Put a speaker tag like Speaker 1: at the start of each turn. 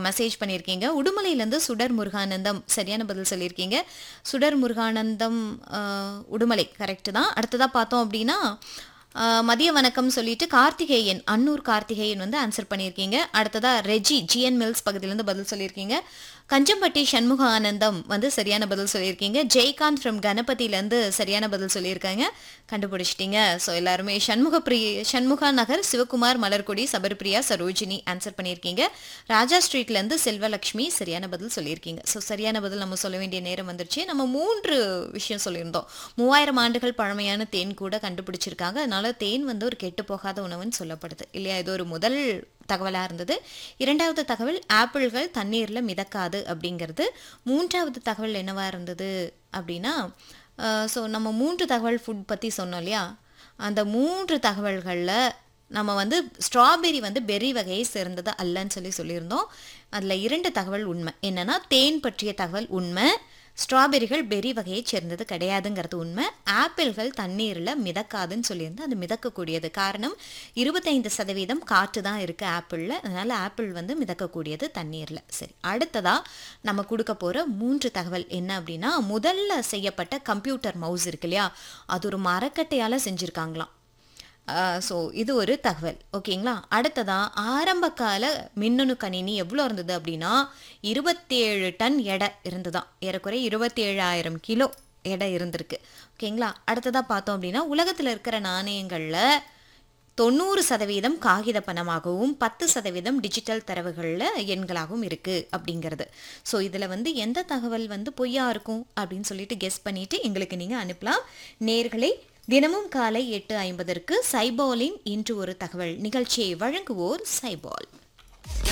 Speaker 1: message பண்ணியிருக்கீங்க உடுமலையிலேருந்து சுடர் முருகானந்தம் சரியான பதில் சொல்லியிருக்கீங்க சுடர் முருகானந்தம் அஹ், உடுமலை கரெக்டு தான் அடுத்ததாக பார்த்தோம் அப்படின்னா அஹ், மதிய வணக்கம் சொல்லிட்டு கார்த்திகேயன் அன்னூர் கார்த்திகேயன் வந்து ஆன்சர் பண்ணியிருக்கீங்க அடுத்ததா ரெஜி ஜிஎன் மில்ஸ் பகுதியிலேருந்து பதில் சொல்லியிருக்கீங்க கஞ்சம்பட்டி சண்முக ஆனந்தம் வந்து சரியான பதில் சொல்லியிருக்கீங்க ஜெய்காந்த் ஃப்ரம் கணபதியிலேருந்து சரியான பதில் சொல்லியிருக்காங்க கண்டுபிடிச்சிட்டீங்க ஸோ எல்லாருமே சண்முக பிரிய சண்முகா நகர் சிவகுமார் மலர்கொடி சபர்பிரியா சரோஜினி ஆன்சர் பண்ணியிருக்கீங்க ராஜா ஸ்ட்ரீட்லேருந்து செல்வலக்ஷ்மி சரியான பதில் சொல்லியிருக்கீங்க ஸோ சரியான பதில் நம்ம சொல்ல வேண்டிய நேரம் வந்துருச்சு நம்ம மூன்று விஷயம் சொல்லியிருந்தோம் மூவாயிரம் ஆண்டுகள் பழமையான தேன் கூட கண்டுபிடிச்சிருக்காங்க அதனால தேன் வந்து ஒரு கெட்டு போகாத உணவுன்னு சொல்லப்படுது இல்லையா இது ஒரு முதல் தகவலாக இருந்தது இரண்டாவது தகவல் ஆப்பிள்கள் தண்ணீரில் மிதக்காது அப்படிங்கிறது மூன்றாவது தகவல் என்னவா இருந்தது அப்படின்னா ஸோ நம்ம மூன்று தகவல் ஃபுட் பற்றி சொன்னோம் இல்லையா அந்த மூன்று தகவல்களில் நம்ம வந்து ஸ்ட்ராபெரி வந்து பெரி வகையை சேர்ந்தது அல்லன்னு சொல்லி சொல்லியிருந்தோம் அதில் இரண்டு தகவல் உண்மை என்னன்னா தேன் பற்றிய தகவல் உண்மை ஸ்ட்ராபெரிகள் பெரி வகையைச் சேர்ந்தது கிடையாதுங்கிறது உண்மை ஆப்பிள்கள் தண்ணீரில் மிதக்காதுன்னு சொல்லியிருந்து அது மிதக்கக்கூடியது காரணம் இருபத்தைந்து சதவீதம் காற்று தான் இருக்குது ஆப்பிளில் அதனால் ஆப்பிள் வந்து மிதக்கக்கூடியது தண்ணீரில் சரி அடுத்ததாக நம்ம கொடுக்க போகிற மூன்று தகவல் என்ன அப்படின்னா முதல்ல செய்யப்பட்ட கம்ப்யூட்டர் மவுஸ் இருக்கு இல்லையா அது ஒரு மரக்கட்டையால் செஞ்சுருக்காங்களாம் ஸோ இது ஒரு தகவல் ஓகேங்களா அடுத்ததா ஆரம்பகால மின்னணு கணினி எவ்வளோ இருந்தது அப்படின்னா இருபத்தேழு டன் எடை இருந்துதான் ஏறக்குறைய இருபத்தேழாயிரம் கிலோ எடை இருந்திருக்கு ஓகேங்களா அடுத்ததாக பார்த்தோம் அப்படின்னா உலகத்தில் இருக்கிற நாணயங்களில் தொண்ணூறு சதவீதம் காகித பணமாகவும் பத்து சதவீதம் டிஜிட்டல் தரவுகளில் எண்களாகவும் இருக்குது அப்படிங்கிறது ஸோ இதில் வந்து எந்த தகவல் வந்து பொய்யா இருக்கும் அப்படின்னு சொல்லிட்டு கெஸ் பண்ணிட்டு எங்களுக்கு நீங்கள் அனுப்பலாம் நேர்களை தினமும் காலை எட்டு ஐம்பதற்கு சைபாலின் இன்று ஒரு தகவல் நிகழ்ச்சியை வழங்குவோர் சைபால்